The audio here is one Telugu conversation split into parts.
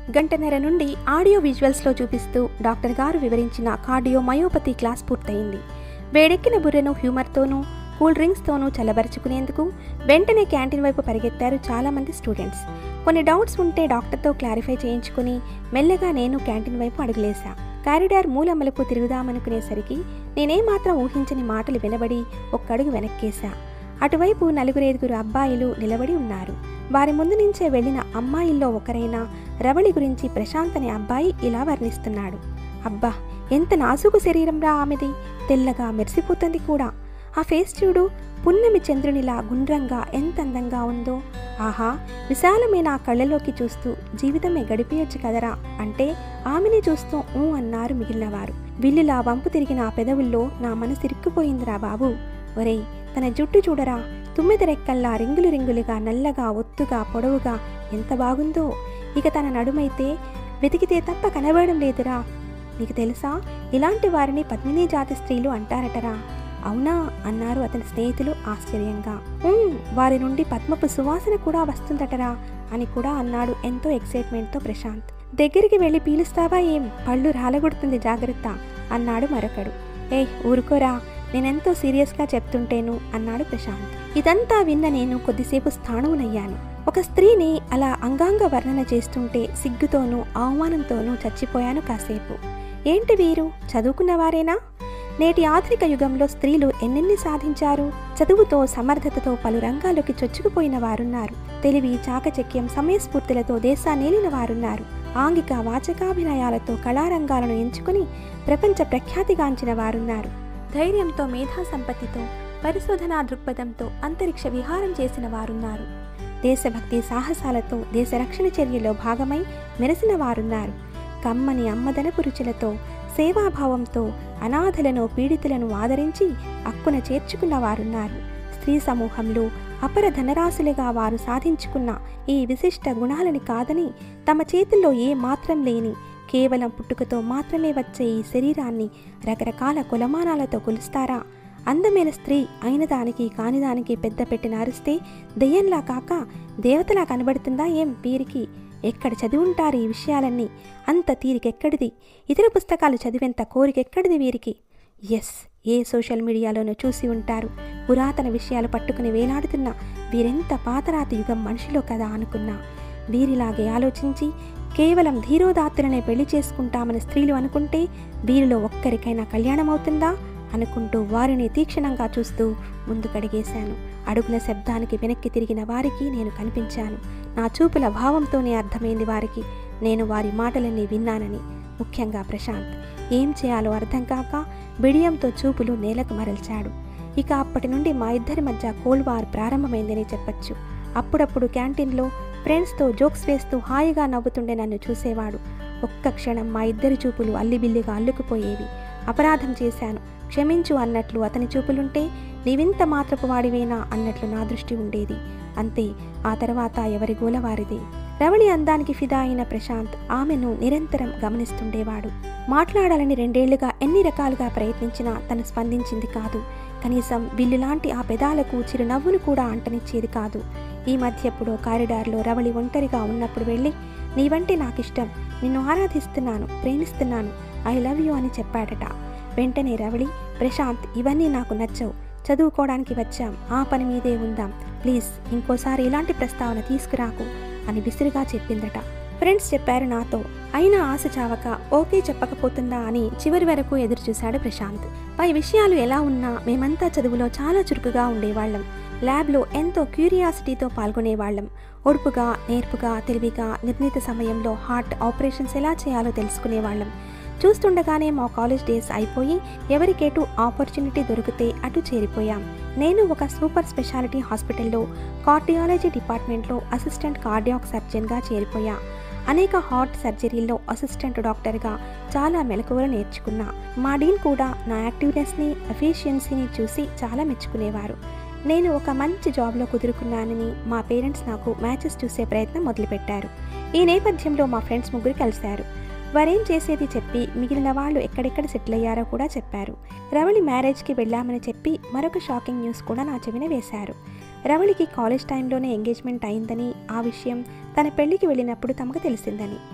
గంటన్నర నుండి ఆడియో విజువల్స్లో చూపిస్తూ డాక్టర్ గారు వివరించిన కార్డియో మయోపతి క్లాస్ పూర్తయింది వేడెక్కిన బుర్రెను హ్యూమర్తోనూ కూల్ డ్రింక్స్తోనూ చల్లబరుచుకునేందుకు వెంటనే క్యాంటీన్ వైపు పరిగెత్తారు చాలామంది స్టూడెంట్స్ కొన్ని డౌట్స్ ఉంటే డాక్టర్తో క్లారిఫై చేయించుకుని మెల్లగా నేను క్యాంటీన్ వైపు అడుగులేశా కారిడార్ మూలమ్మలకు తిరుగుదామనుకునేసరికి నేనేమాత్రం ఊహించని మాటలు వినబడి ఒక్కడుగు వెనక్కేశా అటువైపు నలుగురేదుగురు అబ్బాయిలు నిలబడి ఉన్నారు వారి ముందు నుంచే వెళ్ళిన అమ్మాయిల్లో ఒకరైన రవళి గురించి ప్రశాంత్ అనే అబ్బాయి ఇలా వర్ణిస్తున్నాడు అబ్బా ఎంత నాజుకు శరీరంరా ఆమెది తెల్లగా మెరిసిపోతుంది కూడా ఆ ఫేస్ చూడు పున్నమి చంద్రునిలా గుండ్రంగా ఎంత అందంగా ఉందో ఆహా విశాలమైన ఆ కళ్ళలోకి చూస్తూ జీవితమే గడిపేయొచ్చు కదరా అంటే ఆమెని చూస్తూ ఊ అన్నారు మిగిలినవారు విల్లులా వంపు తిరిగిన ఆ పెదవుల్లో నా మనసు ఇరుక్కుపోయిందిరా బాబు ఒరేయ్ తన జుట్టు చూడరా తుమ్మెద రెక్కల్లా రింగులు రింగులుగా నల్లగా ఒత్తుగా పొడవుగా ఎంత బాగుందో ఇక తన నడుమైతే వెతికితే తప్ప కనబడడం లేదురా నీకు తెలుసా ఇలాంటి వారిని పద్మిని జాతి స్త్రీలు అంటారటరా అవునా అన్నారు అతని స్నేహితులు ఆశ్చర్యంగా "ఉమ్, వారి నుండి పద్మపు సువాసన కూడా వస్తుందటరా అని కూడా అన్నాడు ఎంతో ఎక్సైట్మెంట్తో ప్రశాంత్ దగ్గరికి వెళ్ళి పీలుస్తావా ఏం పళ్ళు రాలగొడుతుంది జాగ్రత్త అన్నాడు మరొకడు ఏ ఊరుకోరా నేనెంతో సీరియస్గా చెప్తుంటేను అన్నాడు ప్రశాంత్ ఇదంతా విన్న నేను కొద్దిసేపు స్థాణువునయ్యాను ఒక స్త్రీని అలా అంగాంగ వర్ణన చేస్తుంటే సిగ్గుతోనూ అవమానంతోనూ చచ్చిపోయాను కాసేపు ఏంటి వీరు చదువుకున్నవారేనా నేటి ఆధునిక యుగంలో స్త్రీలు ఎన్నెన్ని సాధించారు చదువుతో సమర్థతతో పలు రంగాల్లోకి చొచ్చుకుపోయిన వారున్నారు తెలివి చాకచక్యం సమయస్ఫూర్తులతో దేశాన్నేలిన వారున్నారు ఆంగిక వాచకాభినయాలతో కళారంగాలను ఎంచుకుని ప్రపంచ ప్రఖ్యాతిగాంచిన వారున్నారు ధైర్యంతో మేధా సంపత్తితో పరిశోధనా దృక్పథంతో అంతరిక్ష విహారం చేసిన వారున్నారు దేశభక్తి సాహసాలతో దేశ రక్షణ చర్యలో భాగమై మెరిసిన వారున్నారు కమ్మని అమ్మదనపు రుచులతో సేవాభావంతో అనాథలను పీడితులను ఆదరించి అక్కున చేర్చుకున్న వారున్నారు స్త్రీ సమూహంలో అపర ధనరాశులుగా వారు సాధించుకున్న ఈ విశిష్ట గుణాలని కాదని తమ చేతుల్లో ఏ మాత్రం లేని కేవలం పుట్టుకతో మాత్రమే వచ్చే ఈ శరీరాన్ని రకరకాల కులమానాలతో కొలుస్తారా అందమైన స్త్రీ అయిన దానికి కాని దానికి పెద్ద పెట్టిన అరిస్తే దెయ్యంలా కాక దేవతలా కనబడుతుందా ఏం వీరికి ఎక్కడ చదివుంటారు ఈ విషయాలన్నీ అంత తీరికెక్కడిది ఇతర పుస్తకాలు చదివేంత కోరికెక్కడిది వీరికి ఎస్ ఏ సోషల్ మీడియాలోనూ చూసి ఉంటారు పురాతన విషయాలు పట్టుకుని వేలాడుతున్న వీరెంత పాతరాతి యుగం మనిషిలో కదా అనుకున్నా వీరిలాగే ఆలోచించి కేవలం ధీరోదాత్తులనే పెళ్లి చేసుకుంటామని స్త్రీలు అనుకుంటే వీరిలో ఒక్కరికైనా కళ్యాణం అవుతుందా అనుకుంటూ వారిని తీక్షణంగా చూస్తూ ముందుకడిగేశాను అడుగుల శబ్దానికి వెనక్కి తిరిగిన వారికి నేను కనిపించాను నా చూపుల భావంతోనే అర్థమైంది వారికి నేను వారి మాటలన్నీ విన్నానని ముఖ్యంగా ప్రశాంత్ ఏం చేయాలో అర్థం కాక బిడియంతో చూపులు నేలకు మరల్చాడు ఇక అప్పటి నుండి మా ఇద్దరి మధ్య కోల్డ్ వార్ ప్రారంభమైందని చెప్పొచ్చు అప్పుడప్పుడు క్యాంటీన్లో ఫ్రెండ్స్తో జోక్స్ వేస్తూ హాయిగా నవ్వుతుండే నన్ను చూసేవాడు ఒక్క క్షణం మా ఇద్దరి చూపులు అల్లిబిల్లిగా అల్లుకుపోయేవి అపరాధం చేశాను క్షమించు అన్నట్లు అతని చూపులుంటే నీవింత మాత్రపు వాడివేనా అన్నట్లు నా దృష్టి ఉండేది అంతే ఆ తర్వాత ఎవరి గోల వారిదే రవళి అందానికి ఫిదా అయిన ప్రశాంత్ ఆమెను నిరంతరం గమనిస్తుండేవాడు మాట్లాడాలని రెండేళ్లుగా ఎన్ని రకాలుగా ప్రయత్నించినా తను స్పందించింది కాదు కనీసం బిల్లులాంటి ఆ పెదాలకు చిరునవ్వును కూడా అంటనిచ్చేది కాదు ఈ మధ్య ఎప్పుడో కారిడార్లో రవళి ఒంటరిగా ఉన్నప్పుడు వెళ్ళి నీవంటే నాకిష్టం నిన్ను ఆరాధిస్తున్నాను ప్రేమిస్తున్నాను ఐ లవ్ యూ అని చెప్పాడట వెంటనే రవళి ప్రశాంత్ ఇవన్నీ నాకు నచ్చవు చదువుకోవడానికి వచ్చాం ఆ పని మీదే ఉందాం ప్లీజ్ ఇంకోసారి ఇలాంటి ప్రస్తావన తీసుకురాకు అని విసిరిగా చెప్పిందట ఫ్రెండ్స్ చెప్పారు నాతో అయినా ఆశ చావక ఓకే చెప్పకపోతుందా అని చివరి వరకు ఎదురుచూశాడు ప్రశాంత్ పై విషయాలు ఎలా ఉన్నా మేమంతా చదువులో చాలా చురుకుగా ఉండేవాళ్ళం ల్యాబ్లో ఎంతో క్యూరియాసిటీతో పాల్గొనేవాళ్ళం ఒడుపుగా నేర్పుగా తెలివిగా నిర్ణీత సమయంలో హార్ట్ ఆపరేషన్స్ ఎలా చేయాలో తెలుసుకునేవాళ్ళం చూస్తుండగానే మా కాలేజ్ డేస్ అయిపోయి ఎవరికేటు ఆపర్చునిటీ దొరికితే అటు చేరిపోయాం నేను ఒక సూపర్ స్పెషాలిటీ హాస్పిటల్లో కార్డియాలజీ డిపార్ట్మెంట్లో అసిస్టెంట్ కార్డియాక్ సర్జన్గా చేరిపోయా అనేక హార్ట్ సర్జరీల్లో అసిస్టెంట్ డాక్టర్గా చాలా మెలకువలు నేర్చుకున్నా మా డీన్ కూడా నా యాక్టివ్నెస్ని ఎఫిషియన్సీని చూసి చాలా మెచ్చుకునేవారు నేను ఒక మంచి జాబ్లో కుదురుకున్నానని మా పేరెంట్స్ నాకు మ్యాచెస్ చూసే ప్రయత్నం మొదలుపెట్టారు ఈ నేపథ్యంలో మా ఫ్రెండ్స్ ముగ్గురు కలిశారు వారేం చేసేది చెప్పి మిగిలిన వాళ్ళు ఎక్కడెక్కడ సెటిల్ అయ్యారో కూడా చెప్పారు రవళి మ్యారేజ్కి వెళ్ళామని చెప్పి మరొక షాకింగ్ న్యూస్ కూడా నా చెవిన వేశారు రవళికి కాలేజ్ టైంలోనే ఎంగేజ్మెంట్ అయిందని ఆ విషయం తన పెళ్లికి వెళ్ళినప్పుడు తమకు తెలిసిందని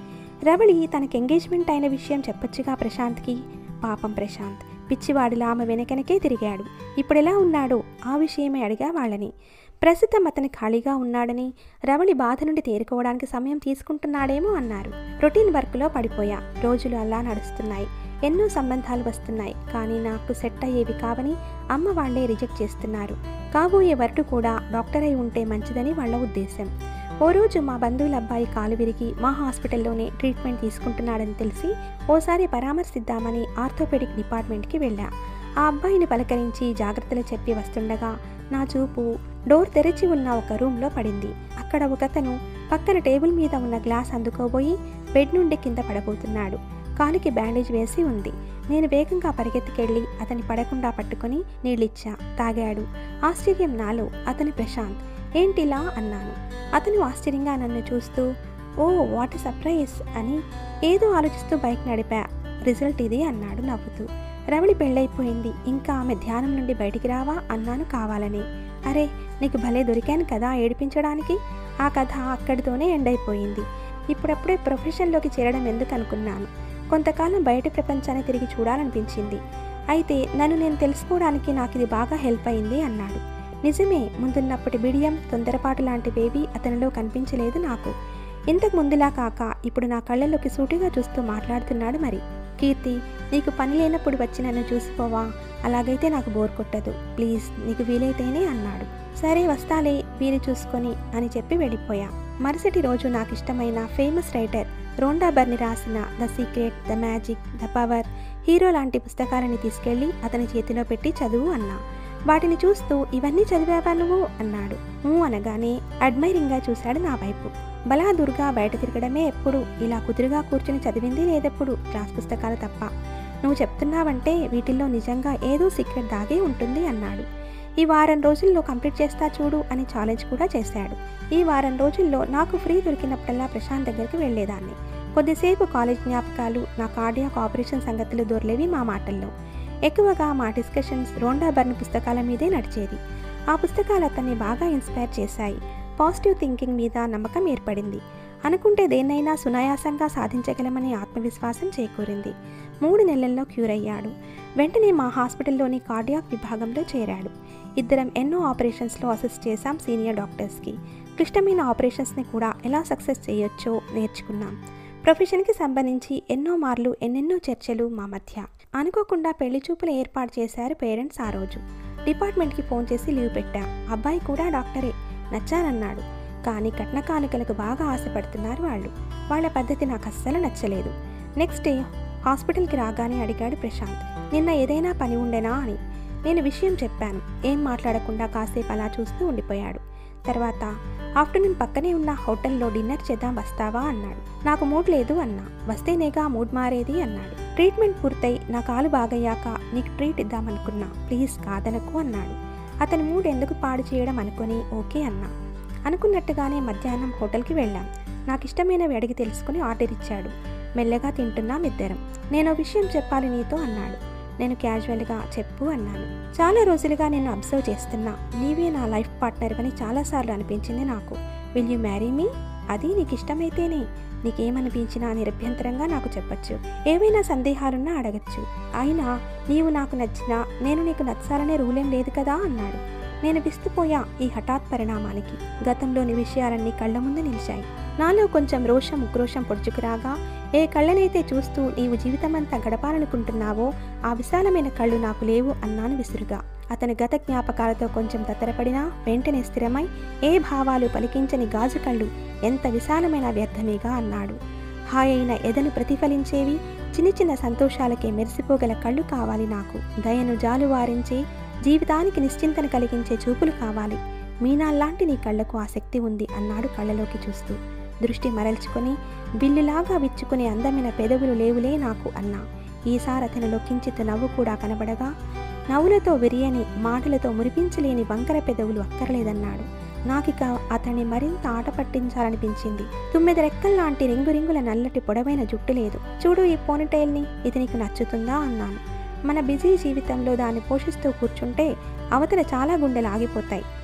రవళి తనకి ఎంగేజ్మెంట్ అయిన విషయం చెప్పొచ్చుగా ప్రశాంత్కి పాపం ప్రశాంత్ పిచ్చివాడిలా ఆమె వెనకనకే తిరిగాడు ఇప్పుడెలా ఉన్నాడో ఆ విషయమే అడిగా వాళ్ళని ప్రస్తుతం అతని ఖాళీగా ఉన్నాడని రవళి బాధ నుండి తేరుకోవడానికి సమయం తీసుకుంటున్నాడేమో అన్నారు రొటీన్ వర్క్లో పడిపోయా రోజులు అలా నడుస్తున్నాయి ఎన్నో సంబంధాలు వస్తున్నాయి కానీ నాకు సెట్ అయ్యేవి కావని అమ్మ వాళ్లే రిజెక్ట్ చేస్తున్నారు కాబోయే వరటు కూడా డాక్టర్ అయి ఉంటే మంచిదని వాళ్ళ ఉద్దేశం ఓ రోజు మా బంధువుల అబ్బాయి కాలు విరిగి మా హాస్పిటల్లోనే ట్రీట్మెంట్ తీసుకుంటున్నాడని తెలిసి ఓసారి పరామర్శిద్దామని ఆర్థోపెడిక్ డిపార్ట్మెంట్కి వెళ్ళా ఆ అబ్బాయిని పలకరించి జాగ్రత్తలు చెప్పి వస్తుండగా నా చూపు డోర్ తెరిచి ఉన్న ఒక రూమ్లో పడింది అక్కడ ఒకతను పక్కన టేబుల్ మీద ఉన్న గ్లాస్ అందుకోబోయి బెడ్ నుండి కింద పడబోతున్నాడు కాలికి బ్యాండేజ్ వేసి ఉంది నేను వేగంగా పరిగెత్తికెళ్ళి అతని పడకుండా పట్టుకొని నీళ్ళిచ్చా తాగాడు ఆశ్చర్యం నాలో అతని ప్రశాంత్ ఏంటిలా అన్నాను అతను ఆశ్చర్యంగా నన్ను చూస్తూ ఓ వాట్ సర్ప్రైజ్ అని ఏదో ఆలోచిస్తూ బైక్ నడిపా రిజల్ట్ ఇది అన్నాడు నవ్వుతూ రవళి పెళ్ళైపోయింది ఇంకా ఆమె ధ్యానం నుండి బయటికి రావా అన్నాను కావాలని అరే నీకు భలే దొరికాను కదా ఏడిపించడానికి ఆ కథ అక్కడితోనే ఎండ్ అయిపోయింది ఇప్పుడప్పుడే ప్రొఫెషన్లోకి చేరడం ఎందుకు అనుకున్నాను కొంతకాలం బయట ప్రపంచాన్ని తిరిగి చూడాలనిపించింది అయితే నన్ను నేను తెలుసుకోవడానికి నాకు ఇది బాగా హెల్ప్ అయింది అన్నాడు నిజమే ముందున్నప్పటి బిడియం తొందరపాటు లాంటి బేబీ అతనిలో కనిపించలేదు నాకు ఇంతకు ముందులా కాక ఇప్పుడు నా కళ్ళలోకి సూటిగా చూస్తూ మాట్లాడుతున్నాడు మరి కీర్తి నీకు పని లేనప్పుడు వచ్చి నన్ను చూసిపోవా అలాగైతే నాకు బోర్ కొట్టదు ప్లీజ్ నీకు వీలైతేనే అన్నాడు సరే వస్తాలే వీలు చూసుకొని అని చెప్పి వెళ్ళిపోయా మరుసటి రోజు నాకు ఇష్టమైన ఫేమస్ రైటర్ రోండా బర్ని రాసిన the secret the magic the power hero లాంటి పుస్తకాలని తీసుకెళ్ళి అతని చేతిలో పెట్టి చదువు అన్నా వాటిని చూస్తూ ఇవన్నీ చదివావా నువ్వు అన్నాడు ఊ అనగానే అడ్మైరింగ్గా చూశాడు నా వైపు బలాదుర్గా బయట తిరగడమే ఎప్పుడు ఇలా కుదురుగా కూర్చుని చదివింది లేదెప్పుడు క్లాస్ పుస్తకాలు తప్ప నువ్వు చెప్తున్నావంటే వీటిల్లో నిజంగా ఏదో సీక్రెట్ దాగే ఉంటుంది అన్నాడు ఈ వారం రోజుల్లో కంప్లీట్ చేస్తా చూడు అని ఛాలెంజ్ కూడా చేశాడు ఈ వారం రోజుల్లో నాకు ఫ్రీ దొరికినప్పుడల్లా ప్రశాంత్ దగ్గరికి వెళ్ళేదాన్ని కొద్దిసేపు కాలేజ్ జ్ఞాపకాలు నా కార్డియాక్ ఆపరేషన్ సంగతులు దొరలేవి మా మాటల్లో ఎక్కువగా మా డిస్కషన్స్ రోండా బర్న్ పుస్తకాల మీదే నడిచేది ఆ పుస్తకాలు అతన్ని బాగా ఇన్స్పైర్ చేశాయి పాజిటివ్ థింకింగ్ మీద నమ్మకం ఏర్పడింది అనుకుంటే దేన్నైనా సునాయాసంగా సాధించగలమనే ఆత్మవిశ్వాసం చేకూరింది మూడు నెలల్లో క్యూర్ అయ్యాడు వెంటనే మా హాస్పిటల్లోని కార్డియాక్ విభాగంలో చేరాడు ఇద్దరం ఎన్నో ఆపరేషన్స్లో అసిస్ట్ చేశాం సీనియర్ డాక్టర్స్కి క్లిష్టమైన ఆపరేషన్స్ని కూడా ఎలా సక్సెస్ చేయొచ్చో నేర్చుకున్నాం ప్రొఫెషన్కి సంబంధించి ఎన్నో మార్లు ఎన్నెన్నో చర్చలు మా మధ్య అనుకోకుండా పెళ్లి చూపులు ఏర్పాటు చేశారు పేరెంట్స్ ఆ రోజు డిపార్ట్మెంట్కి ఫోన్ చేసి లీవ్ పెట్టా అబ్బాయి కూడా డాక్టరే నచ్చానన్నాడు కానీ కట్న కానుకలకు బాగా ఆశపడుతున్నారు వాళ్ళు వాళ్ళ పద్ధతి నాకు అస్సలు నచ్చలేదు నెక్స్ట్ డే హాస్పిటల్కి రాగానే అడిగాడు ప్రశాంత్ నిన్న ఏదైనా పని ఉండేనా అని నేను విషయం చెప్పాను ఏం మాట్లాడకుండా కాసేపు అలా చూస్తూ ఉండిపోయాడు తర్వాత ఆఫ్టర్నూన్ పక్కనే ఉన్న హోటల్లో డిన్నర్ చేద్దాం వస్తావా అన్నాడు నాకు మూడ్ లేదు అన్నా వస్తేనేగా మూడ్ మారేది అన్నాడు ట్రీట్మెంట్ పూర్తయి నా కాలు బాగయ్యాక నీకు ట్రీట్ ఇద్దామనుకున్నా ప్లీజ్ కాదనకు అన్నాడు అతని మూడ్ ఎందుకు పాడు చేయడం అనుకొని ఓకే అన్నా అనుకున్నట్టుగానే మధ్యాహ్నం హోటల్కి వెళ్ళాం నాకు ఇష్టమైనవి అడిగి తెలుసుకుని ఆర్డర్ ఇచ్చాడు మెల్లగా తింటున్నాం ఇద్దరం నేను ఓ విషయం చెప్పాలి నీతో అన్నాడు నేను క్యాజువల్గా చెప్పు అన్నాను చాలా రోజులుగా నేను అబ్జర్వ్ చేస్తున్నా నీవే నా లైఫ్ పార్ట్నర్ అని చాలాసార్లు అనిపించింది నాకు విల్ యూ మ్యారీ మీ అది నీకు ఇష్టమైతేనే నీకేమనిపించినా నిరభ్యంతరంగా నాకు చెప్పచ్చు ఏవైనా సందేహాలున్నా అడగచ్చు అయినా నీవు నాకు నచ్చినా నేను నీకు నచ్చాలనే రూలేం లేదు కదా అన్నాడు నేను విస్తుపోయా ఈ హఠాత్ పరిణామానికి గతంలోని విషయాలన్నీ కళ్ళ ముందు నిలిచాయి నాలో కొంచెం రోషం ఉక్రోషం పొడుచుకురాగా ఏ కళ్ళనైతే చూస్తూ నీవు జీవితమంతా గడపాలనుకుంటున్నావో ఆ విశాలమైన కళ్ళు నాకు లేవు అన్నాను విసురుగా అతని గత జ్ఞాపకాలతో కొంచెం తత్తరపడినా వెంటనే స్థిరమై ఏ భావాలు పలికించని గాజు కళ్ళు ఎంత విశాలమైన వ్యర్థమేగా అన్నాడు హాయైన ఎదను ప్రతిఫలించేవి చిన్న చిన్న సంతోషాలకే మెరిసిపోగల కళ్ళు కావాలి నాకు దయను జాలువారించే జీవితానికి నిశ్చింతను కలిగించే చూపులు కావాలి మీనాల్లాంటి నీ కళ్ళకు ఆ శక్తి ఉంది అన్నాడు కళ్ళలోకి చూస్తూ దృష్టి మరల్చుకొని బిల్లులాగా విచ్చుకునే అందమైన పెదవులు లేవులే నాకు అన్నా ఈసారి అతనిలో కించిత్ నవ్వు కూడా కనబడగా నవ్వులతో విరియని మాటలతో మురిపించలేని వంకర పెదవులు అక్కర్లేదన్నాడు నాకిక అతన్ని మరింత ఆట పట్టించాలనిపించింది తొమ్మిది రెక్కల్లాంటి రింగు రింగుల నల్లటి పొడవైన జుట్టు లేదు చూడు ఈ పోనిటైల్ని ఇది నీకు నచ్చుతుందా అన్నాను మన బిజీ జీవితంలో దాన్ని పోషిస్తూ కూర్చుంటే అవతల చాలా గుండెలు ఆగిపోతాయి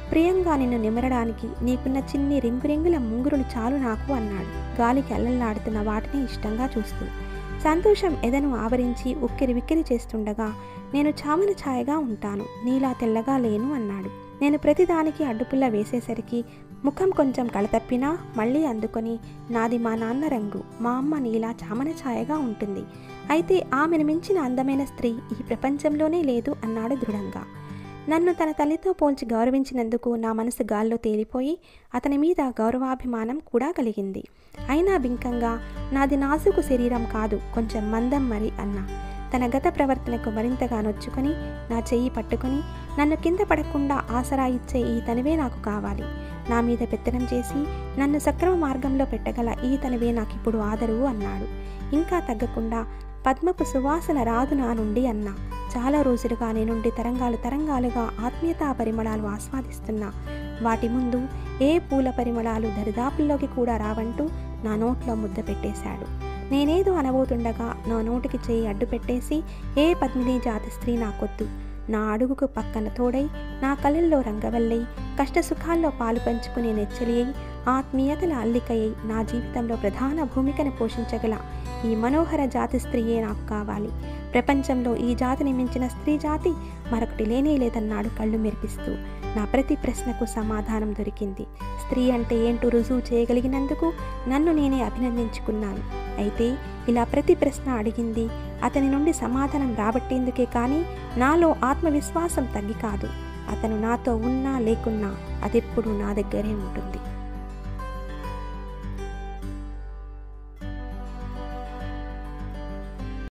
ప్రియంగా నిన్ను నిమరడానికి నీకున్న చిన్ని రింగు రింగుల ముంగురులు చాలు నాకు అన్నాడు గాలికి అల్లల్లాడుతున్న వాటిని ఇష్టంగా చూస్తూ సంతోషం ఎదను ఆవరించి ఉక్కిరి విక్కిరి చేస్తుండగా నేను చామన ఛాయగా ఉంటాను నీలా తెల్లగా లేను అన్నాడు నేను ప్రతిదానికి అడ్డుపుల్ల వేసేసరికి ముఖం కొంచెం కళతప్పినా మళ్ళీ అందుకొని నాది మా నాన్న రంగు మా అమ్మ నీలా చామన ఛాయగా ఉంటుంది అయితే ఆమెను మించిన అందమైన స్త్రీ ఈ ప్రపంచంలోనే లేదు అన్నాడు దృఢంగా నన్ను తన తల్లితో పోల్చి గౌరవించినందుకు నా మనసు గాల్లో తేలిపోయి అతని మీద గౌరవాభిమానం కూడా కలిగింది అయినా బింకంగా నాది నాజుకు శరీరం కాదు కొంచెం మందం మరి అన్నా తన గత ప్రవర్తనకు మరింతగా నొచ్చుకొని నా చెయ్యి పట్టుకొని నన్ను కింద పడకుండా ఆసరా ఇచ్చే ఈ తనివే నాకు కావాలి నా మీద పెత్తనం చేసి నన్ను సక్రమ మార్గంలో పెట్టగల ఈ తనివే నాకిప్పుడు ఆదరువు అన్నాడు ఇంకా తగ్గకుండా పద్మపు సువాసన రాదు నా నుండి అన్నా చాలా రోజులుగా నీ నుండి తరంగాలు తరంగాలుగా ఆత్మీయతా పరిమళాలు ఆస్వాదిస్తున్నా వాటి ముందు ఏ పూల పరిమళాలు దరిదాపుల్లోకి కూడా రావంటూ నా నోట్లో ముద్ద పెట్టేశాడు నేనేదో అనబోతుండగా నా నోటికి చేయి అడ్డు పెట్టేసి ఏ పద్మిని జాతి స్త్రీ నాకొద్దు నా అడుగుకు పక్కన తోడై నా కళ్ళల్లో రంగవల్లై కష్ట సుఖాల్లో పాలు పంచుకునే నెచ్చలి అయి ఆత్మీయతల అల్లికయ్యి నా జీవితంలో ప్రధాన భూమికను పోషించగల ఈ మనోహర జాతి స్త్రీయే నాకు కావాలి ప్రపంచంలో ఈ జాతిని మించిన స్త్రీ జాతి మరొకటి లేనే లేదన్నాడు కళ్ళు మెరిపిస్తూ నా ప్రతి ప్రశ్నకు సమాధానం దొరికింది స్త్రీ అంటే ఏంటో రుజువు చేయగలిగినందుకు నన్ను నేనే అభినందించుకున్నాను అయితే ఇలా ప్రతి ప్రశ్న అడిగింది అతని నుండి సమాధానం రాబట్టేందుకే కానీ నాలో ఆత్మవిశ్వాసం తగ్గి కాదు అతను నాతో ఉన్నా లేకున్నా అదెప్పుడు నా దగ్గరే ఉంటుంది